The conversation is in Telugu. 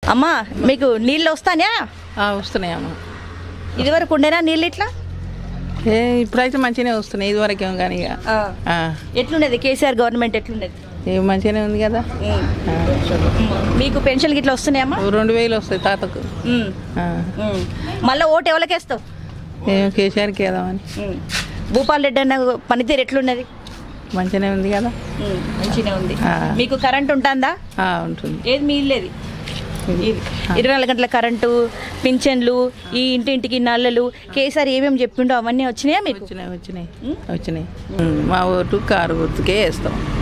అమ్మా మీకు నీళ్ళు వస్తానా ఆ, వస్తున్నాయమ్మా ఇదివరకు ఉండేనా నీళ్ళు ఇట్లా ఏ ఇప్పుడైతే మంచిగానే వస్తున్నాయి ఇదివరకు ఏం కానీ ఇక ఆ, ఎట్లుండేది కేసీఆర్ గవర్నమెంట్ ఎట్లుండేది ఏ మంచిగానే ఉంది కదా ఆ, మీకు పెన్షన్ గిట్లా వస్తున్నాయమ్మా ఓ రెండు వేలు వస్తాయి తాతకు ఉమ్. ఆ, ఉమ్. మళ్ళా ఓటు ఎవరికేస్తావు ఏం కేసీఆర్కి వేద్దామని ఉమ్. భూపాల్ రెడ్డి అన్న పనితీరు ఎట్లున్నది మంచిగానే ఉంది కదా ఉమ్. మంచిగానే ఉంది ఆ. మీకు కరెంట్ ఉంటుందా ఆ, ఉంటుంది ఏది మీ ఇల్లేది ఇది. ఇరవై నాలుగు గంటల కరెంటు పింఛన్లు ఈ ఇంటింటికి నల్లలు కేసీఆర్ ఏమేమి చెప్పిండో అవన్నీ వచ్చినాయా మీకు వచ్చినాయి వచ్చినాయి వచ్చినాయి ఉమ్, మా ఓటు కారు గుర్తుకే వేస్తాం